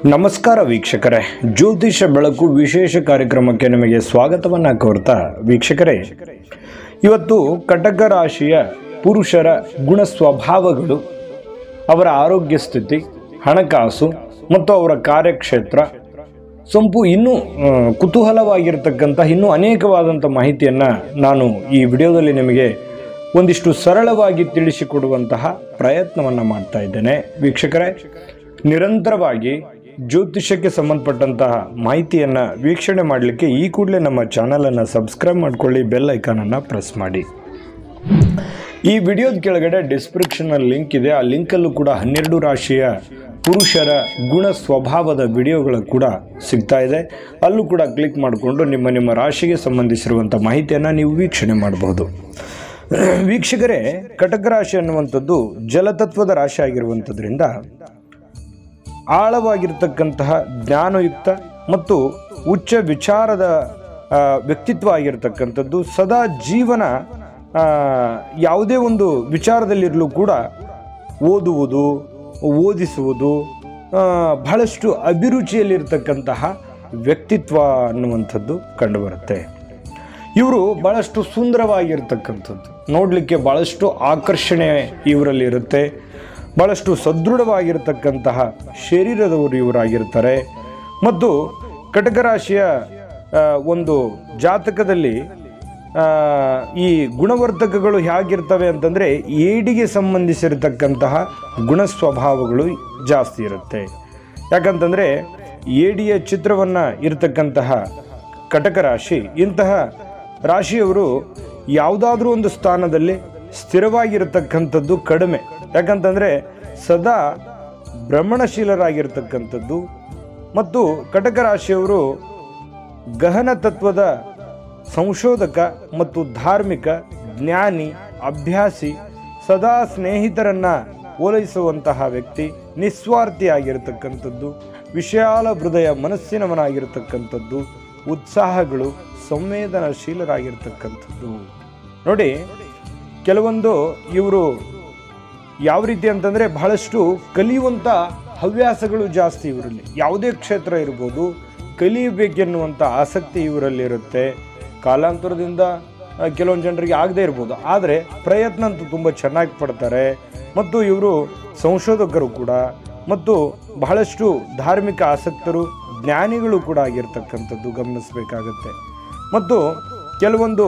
ನಮಸ್ಕಾರ ವೀಕ್ಷಕರೇ ಜ್ಯೋತಿಷ ಬೆಳಕು ವಿಶೇಷ ಕಾರ್ಯಕ್ರಮಕ್ಕೆ ನಿಮಗೆ ಸ್ವಾಗತವನ್ನು ಕೋರ್ತಾ ವೀಕ್ಷಕರೇ ಇವತ್ತು ಕಟಕ ರಾಶಿಯ ಪುರುಷರ ಗುಣ ಸ್ವಭಾವಗಳು ಅವರ ಆರೋಗ್ಯ ಸ್ಥಿತಿ ಹಣಕಾಸು ಮತ್ತು ಅವರ ಕಾರ್ಯಕ್ಷೇತ್ರ ಸೊಂಪು ಇನ್ನೂ ಆ, ಕುತೂಹಲವಾಗಿರ್ತಕ್ಕಂಥ ಇನ್ನೂ ಅನೇಕವಾದಂಥ ಮಾಹಿತಿಯನ್ನು ನಾನು ಈ ವಿಡಿಯೋದಲ್ಲಿ ನಿಮಗೆ ಒಂದಿಷ್ಟು ಸರಳವಾಗಿ ತಿಳಿಸಿಕೊಡುವಂತಹ ಪ್ರಯತ್ನವನ್ನು ಮಾಡ್ತಾ ಇದ್ದೇನೆ ವೀಕ್ಷಕರೇ ನಿರಂತರವಾಗಿ ಜ್ಯೋತಿಷಕ್ಕೆ ಸಂಬಂಧಪಟ್ಟಂತಹ ಮಾಹಿತಿಯನ್ನು ವೀಕ್ಷಣೆ ಮಾಡಲಿಕ್ಕೆ ಈ ಕೂಡಲೇ ನಮ್ಮ ಚಾನಲನ್ನು ಸಬ್ಸ್ಕ್ರೈಬ್ ಮಾಡ್ಕೊಳ್ಳಿ ಬೆಲ್ ಐಕಾನನ್ನು ಪ್ರೆಸ್ ಮಾಡಿ ಈ ವಿಡಿಯೋದ ಕೆಳಗಡೆ ಡಿಸ್ಕ್ರಿಪ್ಷನಲ್ಲಿ ಲಿಂಕ್ ಇದೆ ಆ ಲಿಂಕಲ್ಲೂ ಕೂಡ ಹನ್ನೆರಡು ರಾಶಿಯ ಪುರುಷರ ಗುಣ ಸ್ವಭಾವದ ವಿಡಿಯೋಗಳು ಕೂಡ ಸಿಗ್ತಾ ಇದೆ ಅಲ್ಲೂ ಕೂಡ ಕ್ಲಿಕ್ ಮಾಡಿಕೊಂಡು ನಿಮ್ಮ ನಿಮ್ಮ ರಾಶಿಗೆ ಸಂಬಂಧಿಸಿರುವಂಥ ಮಾಹಿತಿಯನ್ನು ನೀವು ವೀಕ್ಷಣೆ ಮಾಡಬಹುದು ವೀಕ್ಷಕರೇ ಕಟಕ ರಾಶಿ ಅನ್ನುವಂಥದ್ದು ಜಲತತ್ವದ ರಾಶಿ ಆಗಿರುವಂಥದ್ರಿಂದ ಆಳವಾಗಿರ್ತಕ್ಕಂತಹ ಜ್ಞಾನಯುಕ್ತ ಮತ್ತು ಉಚ್ಚ ವಿಚಾರದ ಆ, ವ್ಯಕ್ತಿತ್ವ ಆಗಿರ್ತಕ್ಕಂಥದ್ದು ಸದಾ ಜೀವನ ಆ, ಯಾವುದೇ ಒಂದು ವಿಚಾರದಲ್ಲಿರಲು ಕೂಡ ಓದುವುದು ಓದಿಸುವುದು ಆ, ಬಹಳಷ್ಟು ಅಭಿರುಚಿಯಲ್ಲಿರ್ತಕ್ಕಂತಹ ವ್ಯಕ್ತಿತ್ವ ಅನ್ನುವಂಥದ್ದು ಕಂಡುಬರುತ್ತೆ ಇವರು ಬಹಳಷ್ಟು ಸುಂದರವಾಗಿರ್ತಕ್ಕಂಥದ್ದು ನೋಡಲಿಕ್ಕೆ ಬಹಳಷ್ಟು ಆಕರ್ಷಣೆ ಇವರಲ್ಲಿ ಇರುತ್ತೆ ಬಹಳಷ್ಟು ಸದೃಢವಾಗಿರ್ತಕ್ಕಂತಹ ಶರೀರದವರು ಇವರಾಗಿರ್ತಾರೆ ಮತ್ತು ಕಟಕ ರಾಶಿಯ ಆ, ಒಂದು ಜಾತಕದಲ್ಲಿ ಆ, ಈ ಗುಣವರ್ಧಕಗಳು ಹೇಗಿರ್ತವೆ ಅಂತಂದರೆ ಏಡಿಗೆ ಸಂಬಂಧಿಸಿರತಕ್ಕಂತಹ ಗುಣ ಸ್ವಭಾವಗಳು ಜಾಸ್ತಿ ಇರುತ್ತೆ ಯಾಕಂತಂದರೆ ಏಡಿಯ ಚಿತ್ರವನ್ನು ಇರತಕ್ಕಂತಹ ಕಟಕ ರಾಶಿ ಇಂತಹ ರಾಶಿಯವರು ಯಾವುದಾದ್ರೂ ಒಂದು ಸ್ಥಾನದಲ್ಲಿ ಸ್ಥಿರವಾಗಿರತಕ್ಕಂಥದ್ದು ಕಡಿಮೆ ಯಾಕಂತಂದರೆ ಸದಾ ಭ್ರಮಣಶೀಲರಾಗಿರ್ತಕ್ಕಂಥದ್ದು ಮತ್ತು ಕಟಕ ರಾಶಿಯವರು ಗಹನ ತತ್ವದ ಸಂಶೋಧಕ ಮತ್ತು ಧಾರ್ಮಿಕ ಜ್ಞಾನಿ ಅಭ್ಯಾಸಿ ಸದಾ ಸ್ನೇಹಿತರನ್ನ ಓಲೈಸುವಂತಹ ವ್ಯಕ್ತಿ ನಿಸ್ವಾರ್ಥಿಯಾಗಿರ್ತಕ್ಕಂಥದ್ದು ವಿಶಾಲ ಹೃದಯ ಮನಸ್ಸಿನವನಾಗಿರ್ತಕ್ಕಂಥದ್ದು ಉತ್ಸಾಹಗಳು ಸಂವೇದನಶೀಲರಾಗಿರ್ತಕ್ಕಂಥದ್ದು ನೋಡಿ ಕೆಲವೊಂದು ಇವರು ಯಾವ ರೀತಿ ಅಂತಂದರೆ ಬಹಳಷ್ಟು ಕಲಿಯುವಂಥ ಹವ್ಯಾಸಗಳು ಜಾಸ್ತಿ ಇವರಲ್ಲಿ ಯಾವುದೇ ಕ್ಷೇತ್ರ ಇರ್ಬೋದು ಕಲಿಯಬೇಕೆನ್ನುವಂಥ ಆಸಕ್ತಿ ಇವರಲ್ಲಿರುತ್ತೆ ಕಾಲಾಂತರದಿಂದ ಆ, ಕೆಲವೊಂದು ಜನರಿಗೆ ಆಗದೇ ಇರ್ಬೋದು ಆದರೆ ಪ್ರಯತ್ನ ಅಂತೂ ತುಂಬ ಚೆನ್ನಾಗಿ ಪಡ್ತಾರೆ ಮತ್ತು ಇವರು ಸಂಶೋಧಕರು ಕೂಡ ಮತ್ತು ಬಹಳಷ್ಟು ಧಾರ್ಮಿಕ ಆಸಕ್ತರು ಜ್ಞಾನಿಗಳು ಕೂಡ ಆಗಿರ್ತಕ್ಕಂಥದ್ದು ಗಮನಿಸಬೇಕಾಗತ್ತೆ ಮತ್ತು ಕೆಲವೊಂದು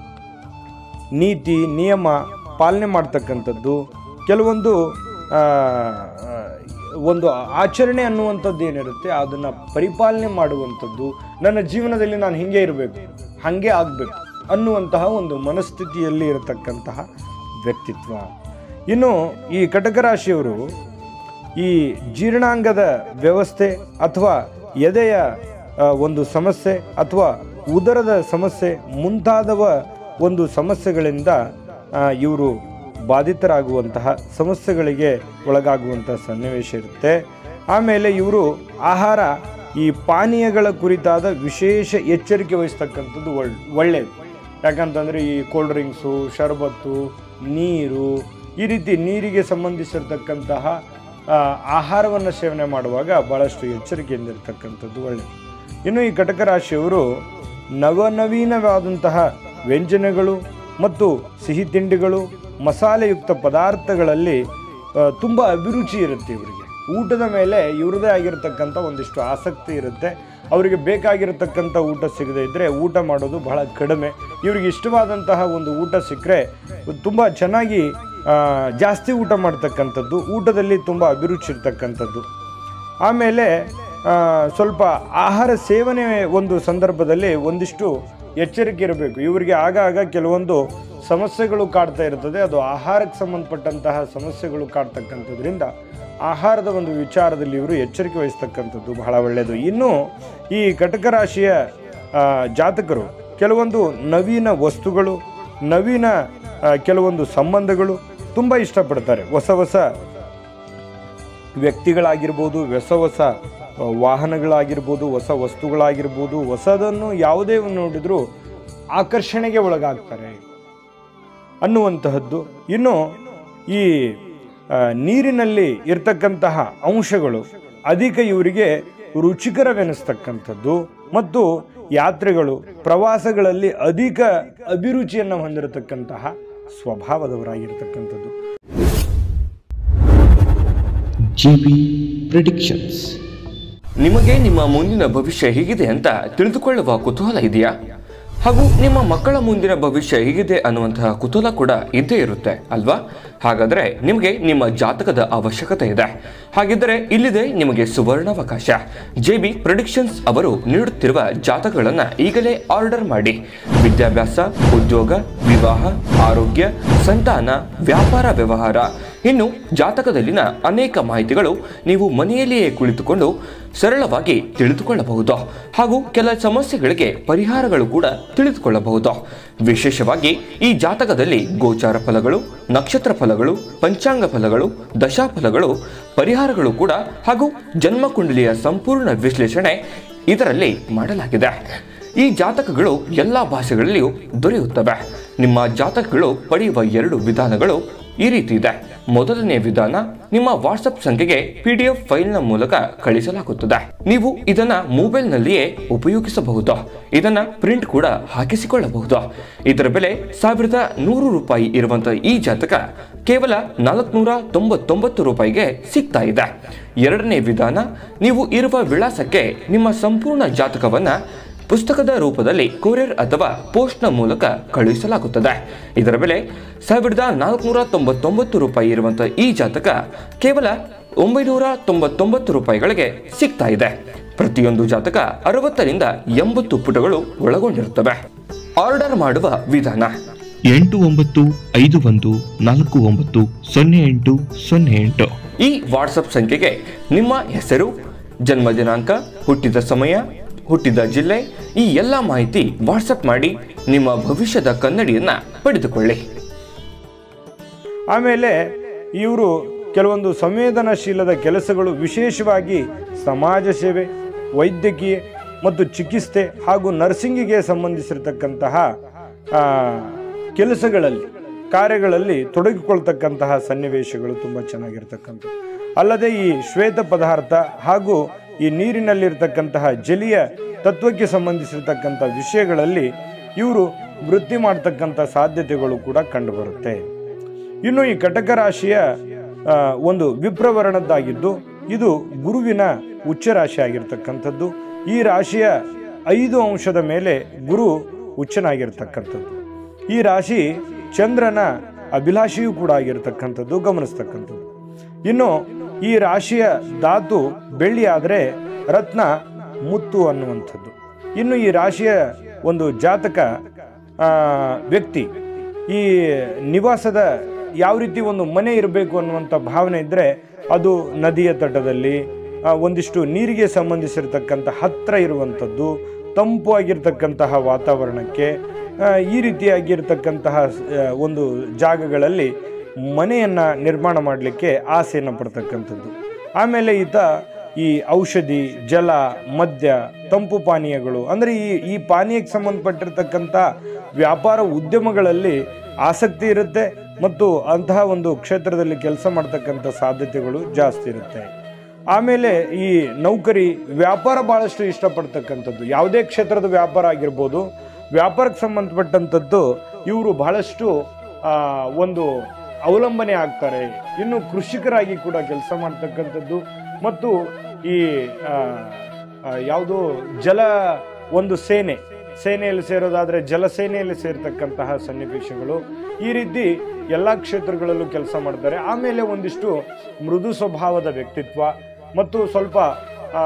ನೀತಿ ನಿಯಮ ಪಾಲನೆ ಮಾಡ್ತಕ್ಕಂಥದ್ದು ಕೆಲವೊಂದು ಆ, ಆ, ಒಂದು ಆಚರಣೆ ಅನ್ನುವಂಥದ್ದು ಏನಿರುತ್ತೆ ಅದನ್ನು ಪರಿಪಾಲನೆ ಮಾಡುವಂಥದ್ದು ನನ್ನ ಜೀವನದಲ್ಲಿ ನಾನು ಹಿಂಗೆ ಇರಬೇಕು ಹಾಗೆ ಆಗಬೇಕು ಅನ್ನುವಂತಹ ಒಂದು ಮನಸ್ಥಿತಿಯಲ್ಲಿ ಇರತಕ್ಕಂತಹ ವ್ಯಕ್ತಿತ್ವ ಇನ್ನು ಈ ಕಟಕ ರಾಶಿಯವರು ಈ ಜೀರ್ಣಾಂಗದ ವ್ಯವಸ್ಥೆ ಅಥವಾ ಎದೆಯ ಆ, ಒಂದು ಸಮಸ್ಯೆ ಅಥವಾ ಉದರದ ಸಮಸ್ಯೆ ಮುಂತಾದವ ಒಂದು ಸಮಸ್ಯೆಗಳಿಂದ ಇವರು ಬಾಧಿತರಾಗುವಂತಹ ಸಮಸ್ಯೆಗಳಿಗೆ ಒಳಗಾಗುವಂತಹ ಸನ್ನಿವೇಶ ಇರುತ್ತೆ ಆಮೇಲೆ ಇವರು ಆಹಾರ ಈ ಪಾನೀಯಗಳ ಕುರಿತಾದ ವಿಶೇಷ ಎಚ್ಚರಿಕೆ ವಹಿಸ್ತಕ್ಕಂಥದ್ದು ಒಳ್ ಒಳ್ಳೆಯದು ಯಾಕಂತಂದರೆ ಈ ಕೋಲ್ಡ್ ಡ್ರಿಂಕ್ಸು ಶರಬತ್ತು ನೀರು ಈ ರೀತಿ ನೀರಿಗೆ ಸಂಬಂಧಿಸಿರ್ತಕ್ಕಂತಹ ಆಹಾರವನ್ನು ಸೇವನೆ ಮಾಡುವಾಗ ಭಾಳಷ್ಟು ಎಚ್ಚರಿಕೆಯಿಂದ ಇರತಕ್ಕಂಥದ್ದು ಒಳ್ಳೆಯದು ಇನ್ನು ಈ ಕಟಕ ರಾಶಿಯವರು ನವನವೀನವಾದಂತಹ ವ್ಯಂಜನಗಳು ಮತ್ತು ಸಿಹಿ ತಿಂಡಿಗಳು ಮಸಾಲೆಯುಕ್ತ ಪದಾರ್ಥಗಳಲ್ಲಿ ತುಂಬ ಅಭಿರುಚಿ ಇರುತ್ತೆ ಇವರಿಗೆ ಊಟದ ಮೇಲೆ ಇವ್ರದೇ ಆಗಿರತಕ್ಕಂಥ ಒಂದಿಷ್ಟು ಆಸಕ್ತಿ ಇರುತ್ತೆ ಅವರಿಗೆ ಬೇಕಾಗಿರತಕ್ಕಂಥ ಊಟ ಸಿಗದೇ ಇದ್ದರೆ ಊಟ ಮಾಡೋದು ಬಹಳ ಕಡಿಮೆ ಇವ್ರಿಗೆ ಇಷ್ಟವಾದಂತಹ ಒಂದು ಊಟ ಸಿಕ್ಕರೆ ತುಂಬ ಚೆನ್ನಾಗಿ ಆ, ಜಾಸ್ತಿ ಊಟ ಮಾಡ್ತಕ್ಕಂಥದ್ದು ಊಟದಲ್ಲಿ ತುಂಬ ಅಭಿರುಚಿ ಇರ್ತಕ್ಕಂಥದ್ದು ಆಮೇಲೆ ಆ, ಸ್ವಲ್ಪ ಆಹಾರ ಸೇವನೆ ಒಂದು ಸಂದರ್ಭದಲ್ಲಿ ಒಂದಿಷ್ಟು ಎಚ್ಚರಿಕೆ ಇರಬೇಕು ಇವರಿಗೆ ಆಗಾಗ ಕೆಲವೊಂದು ಸಮಸ್ಯೆಗಳು ಕಾಡ್ತಾ ಇರ್ತದೆ ಅದು ಆಹಾರಕ್ಕೆ ಸಂಬಂಧಪಟ್ಟಂತಹ ಸಮಸ್ಯೆಗಳು ಕಾಡ್ತಕ್ಕಂಥದ್ರಿಂದ ಆಹಾರದ ಒಂದು ವಿಚಾರದಲ್ಲಿ ಇವರು ಎಚ್ಚರಿಕೆ ವಹಿಸ್ತಕ್ಕಂಥದ್ದು ಬಹಳ ಒಳ್ಳೆಯದು ಇನ್ನು ಈ ಕಟಕ ರಾಶಿಯ ಆ, ಜಾತಕರು ಕೆಲವೊಂದು ನವೀನ ವಸ್ತುಗಳು ನವೀನ ಆ, ಕೆಲವೊಂದು ಸಂಬಂಧಗಳು ತುಂಬ ಇಷ್ಟಪಡ್ತಾರೆ ಹೊಸ ಹೊಸ ವ್ಯಕ್ತಿಗಳಾಗಿರ್ಬೋದು ಹೊಸ ಹೊಸ ಆ, ವಾಹನಗಳಾಗಿರ್ಬೋದು ಹೊಸ ವಸ್ತುಗಳಾಗಿರ್ಬೋದು ಹೊಸದನ್ನು ಯಾವುದೇ ಒಂದು ನೋಡಿದರೂ ಆಕರ್ಷಣೆಗೆ ಒಳಗಾಗ್ತಾರೆ ಅನ್ನುವಂತಹದ್ದು ಇನ್ನು ಈ ಆ, ನೀರಿನಲ್ಲಿ ಇರ್ತಕ್ಕಂತಹ ಅಂಶಗಳು ಅಧಿಕ ಇವರಿಗೆ ರುಚಿಕರವೆನಿಸ್ತಕ್ಕಂಥದ್ದು ಮತ್ತು ಯಾತ್ರೆಗಳು ಪ್ರವಾಸಗಳಲ್ಲಿ ಅಧಿಕ ಅಭಿರುಚಿಯನ್ನು ಹೊಂದಿರತಕ್ಕಂತಹ ಸ್ವಭಾವದವರಾಗಿರ್ತಕ್ಕಂಥದ್ದು ಜಿಬಿ ಪ್ರಿಡಿಕ್ಷನ್ಸ್ ನಿಮಗೆ ನಿಮ್ಮ ಮುಂದಿನ ಭವಿಷ್ಯ ಹೇಗಿದೆ ಅಂತ ತಿಳಿದುಕೊಳ್ಳುವ ಕುತೂಹಲ ಇದೆಯಾ ಹಾಗೂ ನಿಮ್ಮ ಮಕ್ಕಳ ಮುಂದಿನ ಭವಿಷ್ಯ ಹೇಗಿದೆ ಅನ್ನುವಂತಹ ಕುತೂಹಲ ಕೂಡ ಇದ್ದೇ ಇರುತ್ತೆ ಅಲ್ವಾ ಹಾಗಾದರೆ ನಿಮಗೆ ನಿಮ್ಮ ಜಾತಕದ ಅವಶ್ಯಕತೆ ಇದೆ ಹಾಗಿದ್ದರೆ ಇಲ್ಲಿದೆ ನಿಮಗೆ ಸುವರ್ಣಾವಕಾಶ ಜೆ ಬಿ ಪ್ರೊಡಿಕ್ಷನ್ಸ್ ಅವರು ನೀಡುತ್ತಿರುವ ಜಾತಕಗಳನ್ನು ಈಗಲೇ ಆರ್ಡರ್ ಮಾಡಿ ವಿದ್ಯಾಭ್ಯಾಸ ಉದ್ಯೋಗ ವಿವಾಹ ಆರೋಗ್ಯ ಸಂತಾನ ವ್ಯಾಪಾರ ವ್ಯವಹಾರ ಇನ್ನು ಜಾತಕದಲ್ಲಿನ ಅನೇಕ ಮಾಹಿತಿಗಳು ನೀವು ಮನೆಯಲ್ಲಿಯೇ ಕುಳಿತುಕೊಂಡು ಸರಳವಾಗಿ ತಿಳಿದುಕೊಳ್ಳಬಹುದು ಹಾಗೂ ಕೆಲ ಸಮಸ್ಯೆಗಳಿಗೆ ಪರಿಹಾರಗಳು ಕೂಡ ತಿಳಿದುಕೊಳ್ಳಬಹುದು ವಿಶೇಷವಾಗಿ ಈ ಜಾತಕದಲ್ಲಿ ಗೋಚಾರ ಫಲಗಳು ನಕ್ಷತ್ರ ಫಲಗಳು ಪಂಚಾಂಗ ಫಲಗಳು ದಶಾಫಲಗಳು ಪರಿಹಾರಗಳು ಕೂಡ ಹಾಗೂ ಜನ್ಮಕುಂಡಲಿಯ ಸಂಪೂರ್ಣ ವಿಶ್ಲೇಷಣೆ ಇದರಲ್ಲಿ ಮಾಡಲಾಗಿದೆ ಈ ಜಾತಕಗಳು ಎಲ್ಲ ಭಾಷೆಗಳಲ್ಲಿಯೂ ದೊರೆಯುತ್ತವೆ ನಿಮ್ಮ ಜಾತಕಗಳು ಪಡೆಯುವ ಎರಡು ವಿಧಾನಗಳು ಈ ರೀತಿ ಇದೆ ಮೊದಲನೇ ವಿಧಾನ ನಿಮ್ಮ ವಾಟ್ಸಪ್ ಸಂಖ್ಯೆಗೆ ಪಿ ಡಿ ಎಫ್ ಫೈಲ್ನ ಮೂಲಕ ಕಳಿಸಲಾಗುತ್ತದೆ ನೀವು ಇದನ್ನ ಮೊಬೈಲ್ನಲ್ಲಿಯೇ ಉಪಯೋಗಿಸಬಹುದು ಇದನ್ನ ಪ್ರಿಂಟ್ ಕೂಡ ಹಾಕಿಸಿಕೊಳ್ಳಬಹುದು ಇದರ ಬೆಲೆ ಸಾವಿರದ ನೂರು ರೂಪಾಯಿ ಇರುವಂತಹ ಈ ಜಾತಕ ಕೇವಲ ನಾಲ್ಕುನೂರ ತೊಂಬತ್ತೊಂಬತ್ತು ರೂಪಾಯಿಗೆ ಸಿಗ್ತಾ ಇದೆ ಎರಡನೇ ವಿಧಾನ ನೀವು ಇರುವ ವಿಳಾಸಕ್ಕೆ ನಿಮ್ಮ ಸಂಪೂರ್ಣ ಜಾತಕವನ್ನ ಪುಸ್ತಕದ ರೂಪದಲ್ಲಿ ಕೊರಿಯರ್ ಅಥವಾ ಪೋಸ್ಟ್ನ ಮೂಲಕ ಕಳುಹಿಸಲಾಗುತ್ತದೆ ಇದರ ಬೆಲೆ ಸಾವಿರದ ನಾಲ್ಕುನೂರ ತೊಂಬತ್ತೊಂಬತ್ತು ರೂಪಾಯಿ ಇರುವಂತಹ ಈ ಜಾತಕ ಕೇವಲ ಒಂಬೈನೂರ ತೊಂಬತ್ತೊಂಬತ್ತು ರೂಪಾಯಿಗಳಿಗೆ ಸಿಗ್ತಾ ಇದೆ ಪ್ರತಿಯೊಂದು ಜಾತಕ ಅರವತ್ತರಿಂದ ಎಂಬತ್ತು ಪುಟಗಳು ಒಳಗೊಂಡಿರುತ್ತವೆ ಆರ್ಡರ್ ಮಾಡುವ ವಿಧಾನ ಎಂಟು ಒಂಬತ್ತು ಐದು ಒಂದು ನಾಲ್ಕು ಒಂಬತ್ತು ಸೊನ್ನೆ ಎಂಟು ಸೊನ್ನೆ ಎಂಟು ಈ ವಾಟ್ಸಪ್ ಸಂಖ್ಯೆಗೆ ನಿಮ್ಮ ಹೆಸರು ಜನ್ಮ ದಿನಾಂಕ ಹುಟ್ಟಿದ ಸಮಯ ಹುಟ್ಟಿದ ಜಿಲ್ಲೆ ಈ ಎಲ್ಲ ಮಾಹಿತಿ ವಾಟ್ಸಪ್ ಮಾಡಿ ನಿಮ್ಮ ಭವಿಷ್ಯದ ಕನ್ನಡಿಯನ್ನ ಪಡೆದುಕೊಳ್ಳಿ ಆಮೇಲೆ ಇವರು ಕೆಲವೊಂದು ಸಂವೇದನಾಶೀಲದ ಕೆಲಸಗಳು ವಿಶೇಷವಾಗಿ ಸಮಾಜ ಸೇವೆ ವೈದ್ಯಕೀಯ ಮತ್ತು ಚಿಕಿತ್ಸೆ ಹಾಗೂ ನರ್ಸಿಂಗಿಗೆ ಸಂಬಂಧಿಸಿರ್ತಕ್ಕಂತಹ ಆ, ಕೆಲಸಗಳಲ್ಲಿ ಕಾರ್ಯಗಳಲ್ಲಿ ತೊಡಗಿಕೊಳ್ತಕ್ಕಂತಹ ಸನ್ನಿವೇಶಗಳು ತುಂಬ ಚೆನ್ನಾಗಿರ್ತಕ್ಕಂಥದ್ದು ಅಲ್ಲದೆ ಈ ಶ್ವೇತ ಪದಾರ್ಥ ಹಾಗೂ ಈ ನೀರಿನಲ್ಲಿರ್ತಕ್ಕಂತಹ ಜಲೀಯ ತತ್ವಕ್ಕೆ ಸಂಬಂಧಿಸಿರ್ತಕ್ಕಂಥ ವಿಷಯಗಳಲ್ಲಿ ಇವರು ವೃತ್ತಿ ಮಾಡ್ತಕ್ಕಂಥ ಸಾಧ್ಯತೆಗಳು ಕೂಡ ಕಂಡುಬರುತ್ತೆ ಇನ್ನು ಈ ಕಟಕ ರಾಶಿಯ ಆ, ಒಂದು ವಿಪ್ರವರ್ಣದ್ದಾಗಿದ್ದು ಇದು ಗುರುವಿನ ಉಚ್ಚ ರಾಶಿ ಆಗಿರ್ತಕ್ಕಂಥದ್ದು ಈ ರಾಶಿಯ ಐದು ಅಂಶದ ಮೇಲೆ ಗುರು ಉಚ್ಚನಾಗಿರ್ತಕ್ಕಂಥದ್ದು ಈ ರಾಶಿ ಚಂದ್ರನ ಅಭಿಲಾಷೆಯೂ ಕೂಡ ಆಗಿರ್ತಕ್ಕಂಥದ್ದು ಗಮನಿಸ್ತಕ್ಕಂಥದ್ದು ಇನ್ನು ಈ ರಾಶಿಯ ಧಾತು ಬೆಳ್ಳಿ ಆದರೆ ರತ್ನ ಮುತ್ತು ಅನ್ನುವಂಥದ್ದು ಇನ್ನು ಈ ರಾಶಿಯ ಒಂದು ಜಾತಕ ಆ, ವ್ಯಕ್ತಿ ಈ ನಿವಾಸದ ಯಾವ ರೀತಿ ಒಂದು ಮನೆ ಇರಬೇಕು ಅನ್ನುವಂಥ ಭಾವನೆ ಇದ್ದರೆ ಅದು ನದಿಯ ತಟದಲ್ಲಿ ಆ, ಒಂದಿಷ್ಟು ನೀರಿಗೆ ಸಂಬಂಧಿಸಿರ್ತಕ್ಕಂಥ ಹತ್ತಿರ ಇರುವಂಥದ್ದು ತಂಪು ಆಗಿರ್ತಕ್ಕಂತಹ ವಾತಾವರಣಕ್ಕೆ ಆ, ಈ ರೀತಿಯಾಗಿರ್ತಕ್ಕಂತಹ ಆ, ಒಂದು ಜಾಗಗಳಲ್ಲಿ ಮನೆಯನ್ನು ನಿರ್ಮಾಣ ಮಾಡಲಿಕ್ಕೆ ಆಸೆಯನ್ನು ಪಡ್ತಕ್ಕಂಥದ್ದು ಆಮೇಲೆ ಈತ ಈ ಔಷಧಿ ಜಲ ಮದ್ಯ ತಂಪು ಪಾನೀಯಗಳು ಅಂದರೆ ಈ ಈ ಪಾನೀಯಕ್ಕೆ ಸಂಬಂಧಪಟ್ಟಿರ್ತಕ್ಕಂಥ ವ್ಯಾಪಾರ ಉದ್ಯಮಗಳಲ್ಲಿ ಆಸಕ್ತಿ ಇರುತ್ತೆ ಮತ್ತು ಅಂತಹ ಒಂದು ಕ್ಷೇತ್ರದಲ್ಲಿ ಕೆಲಸ ಮಾಡ್ತಕ್ಕಂಥ ಸಾಧ್ಯತೆಗಳು ಜಾಸ್ತಿ ಇರುತ್ತೆ ಆಮೇಲೆ ಈ ನೌಕರಿ ವ್ಯಾಪಾರ ಭಾಳಷ್ಟು ಇಷ್ಟಪಡ್ತಕ್ಕಂಥದ್ದು ಯಾವುದೇ ಕ್ಷೇತ್ರದ ವ್ಯಾಪಾರ ಆಗಿರ್ಬೋದು ವ್ಯಾಪಾರಕ್ಕೆ ಸಂಬಂಧಪಟ್ಟಂಥದ್ದು ಇವರು ಬಹಳಷ್ಟು ಆ, ಒಂದು ಅವಲಂಬನೆ ಆಗ್ತಾರೆ ಇನ್ನು ಕೃಷಿಕರಾಗಿ ಕೂಡ ಕೆಲಸ ಮಾಡ್ತಕ್ಕಂಥದ್ದು ಮತ್ತು ಈ ಆ, ಆ, ಯಾವುದು ಜಲ ಒಂದು ಸೇನೆ ಸೇನೆಯಲ್ಲಿ ಸೇರೋದಾದರೆ ಜಲಸೇನೆಯಲ್ಲಿ ಸೇರ್ತಕ್ಕಂತಹ ಸನ್ನಿವೇಶಗಳು ಈ ರೀತಿ ಎಲ್ಲ ಕ್ಷೇತ್ರಗಳಲ್ಲೂ ಕೆಲಸ ಮಾಡ್ತಾರೆ ಆಮೇಲೆ ಒಂದಿಷ್ಟು ಮೃದು ಸ್ವಭಾವದ ವ್ಯಕ್ತಿತ್ವ ಮತ್ತು ಸ್ವಲ್ಪ ಆ,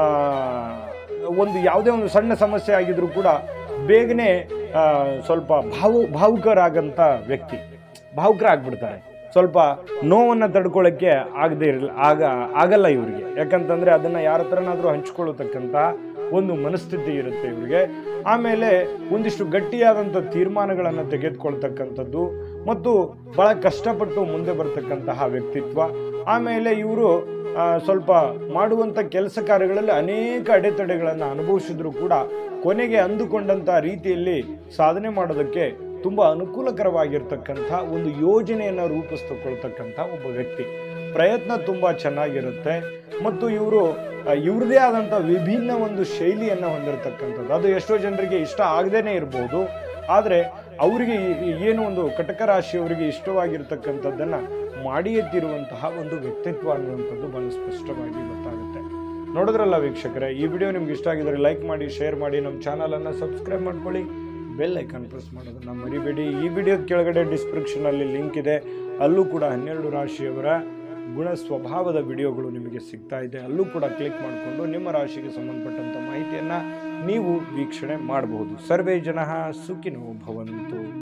ಒಂದು ಯಾವುದೇ ಒಂದು ಸಣ್ಣ ಸಮಸ್ಯೆ ಆಗಿದ್ರೂ ಕೂಡ ಬೇಗನೆ ಆ, ಸ್ವಲ್ಪ ಭಾವು ಭಾವುಕರಾಗಂಥ ವ್ಯಕ್ತಿ ಭಾವುಕರಾಗ್ಬಿಡ್ತಾರೆ ಸ್ವಲ್ಪ ನೋವನ್ನು ತಡ್ಕೊಳ್ಳೋಕ್ಕೆ ಆಗದೆ ಇರಲ್ಲ ಆಗ ಆಗಲ್ಲ ಇವರಿಗೆ ಯಾಕಂತಂದರೆ ಅದನ್ನು ಯಾರ ಹತ್ರನಾದರೂ ಹಂಚ್ಕೊಳ್ಳತಕ್ಕಂಥ ಒಂದು ಮನಸ್ಥಿತಿ ಇರುತ್ತೆ ಇವರಿಗೆ ಆಮೇಲೆ ಒಂದಿಷ್ಟು ಗಟ್ಟಿಯಾದಂಥ ತೀರ್ಮಾನಗಳನ್ನು ತೆಗೆದುಕೊಳ್ತಕ್ಕಂಥದ್ದು ಮತ್ತು ಭಾಳ ಕಷ್ಟಪಟ್ಟು ಮುಂದೆ ಬರ್ತಕ್ಕಂತಹ ವ್ಯಕ್ತಿತ್ವ ಆಮೇಲೆ ಇವರು ಸ್ವಲ್ಪ ಮಾಡುವಂಥ ಕೆಲಸ ಕಾರ್ಯಗಳಲ್ಲಿ ಅನೇಕ ಅಡೆತಡೆಗಳನ್ನು ಅನುಭವಿಸಿದ್ರು ಕೂಡ ಕೊನೆಗೆ ಅಂದುಕೊಂಡಂಥ ರೀತಿಯಲ್ಲಿ ಸಾಧನೆ ಮಾಡೋದಕ್ಕೆ ತುಂಬ ಅನುಕೂಲಕರವಾಗಿರ್ತಕ್ಕಂಥ ಒಂದು ಯೋಜನೆಯನ್ನು ರೂಪಿಸ್ತಕೊಳ್ತಕ್ಕಂಥ ಒಬ್ಬ ವ್ಯಕ್ತಿ ಪ್ರಯತ್ನ ತುಂಬ ಚೆನ್ನಾಗಿರುತ್ತೆ ಮತ್ತು ಇವರು ಇವ್ರದೇ ಆದಂಥ ವಿಭಿನ್ನ ಒಂದು ಶೈಲಿಯನ್ನು ಹೊಂದಿರತಕ್ಕಂಥದ್ದು ಅದು ಎಷ್ಟೋ ಜನರಿಗೆ ಇಷ್ಟ ಆಗದೇನೆ ಇರ್ಬೋದು ಆದರೆ ಅವರಿಗೆ ಏನು ಒಂದು ಕಟಕ ರಾಶಿಯವರಿಗೆ ಇಷ್ಟವಾಗಿರ್ತಕ್ಕಂಥದ್ದನ್ನು ಮಾಡಿಯೇ ತೀರುವಂತಹ ಒಂದು ವ್ಯಕ್ತಿತ್ವ ಅನ್ನುವಂಥದ್ದು ಬಹಳ ಸ್ಪಷ್ಟವಾಗಿ ಗೊತ್ತಾಗುತ್ತೆ ನೋಡಿದ್ರಲ್ಲ ವೀಕ್ಷಕರೇ ಈ ವಿಡಿಯೋ ನಿಮ್ಗೆ ಇಷ್ಟ ಆಗಿದ್ರೆ ಲೈಕ್ ಮಾಡಿ ಶೇರ್ ಮಾಡಿ ನಮ್ಮ ಚಾನಲನ್ನು ಸಬ್ಸ್ಕ್ರೈಬ್ ಮಾಡ್ಕೊಳ್ಳಿ ಬೆಲ್ ಐಕಾನ್ ಪ್ರೆಸ್ ಮಾಡೋದನ್ನು ಮರಿಬೇಡಿ ಈ ವಿಡಿಯೋದ ಕೆಳಗಡೆ ಡಿಸ್ಕ್ರಿಪ್ಷನಲ್ಲಿ ಲಿಂಕ್ ಇದೆ ಅಲ್ಲೂ ಕೂಡ ಹನ್ನೆರಡು ರಾಶಿಯವರ ಗುಣ ಸ್ವಭಾವದ ವಿಡಿಯೋಗಳು ನಿಮಗೆ ಸಿಗ್ತಾ ಇದೆ ಅಲ್ಲೂ ಕೂಡ ಕ್ಲಿಕ್ ಮಾಡಿಕೊಂಡು ನಿಮ್ಮ ರಾಶಿಗೆ ಸಂಬಂಧಪಟ್ಟಂಥ ಮಾಹಿತಿಯನ್ನು ನೀವು ವೀಕ್ಷಣೆ ಮಾಡಬಹುದು ಸರ್ವೇ ಜನ ಸುಖಿನೋ ಭವಂತು